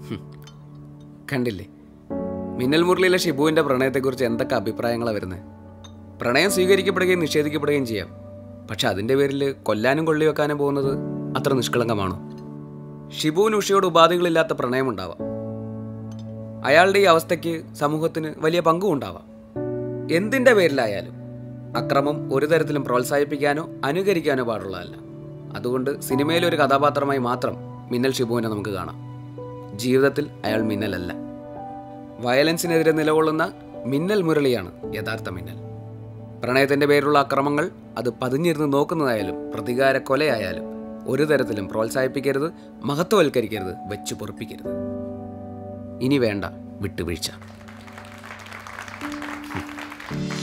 കണ്ടില്ലേ മിന്നൽ മുരളിയിലെ ഷിബുവിൻ്റെ പ്രണയത്തെക്കുറിച്ച് എന്തൊക്കെ അഭിപ്രായങ്ങളാണ് വരുന്നത് പ്രണയം സ്വീകരിക്കപ്പെടുകയും നിഷേധിക്കപ്പെടുകയും ചെയ്യാം പക്ഷെ അതിൻ്റെ പേരിൽ കൊല്ലാനും കൊള്ളി വെക്കാനും പോകുന്നത് അത്ര നിഷ്കളങ്കമാണോ ഷിബുവിന് ഉഷയോട് ഉപാധികളില്ലാത്ത പ്രണയമുണ്ടാവാം അയാളുടെ ഈ അവസ്ഥയ്ക്ക് സമൂഹത്തിന് വലിയ പങ്കും ഉണ്ടാവാം എന്തിൻ്റെ പേരിലായാലും അക്രമം ഒരു തരത്തിലും പ്രോത്സാഹിപ്പിക്കാനോ അനുകരിക്കാനോ പാടുള്ളതല്ല അതുകൊണ്ട് സിനിമയിലെ ഒരു കഥാപാത്രമായി മാത്രം മിന്നൽ ഷിബുവിനെ നമുക്ക് കാണാം ജീവിതത്തിൽ അയാൾ മിന്നലല്ല വയലൻസിനെതിരെ നിലകൊള്ളുന്ന മിന്നൽ മുരളിയാണ് യഥാർത്ഥ മിന്നൽ പ്രണയത്തിൻ്റെ പേരിലുള്ള അക്രമങ്ങൾ അത് പതിഞ്ഞിരുന്ന് നോക്കുന്നതായാലും പ്രതികാര കൊലയായാലും ഒരു തരത്തിലും പ്രോത്സാഹിപ്പിക്കരുത് മഹത്വവൽക്കരിക്കരുത് വെച്ചു പൊറപ്പിക്കരുത് ഇനി വേണ്ട വിട്ടുവീഴ്ച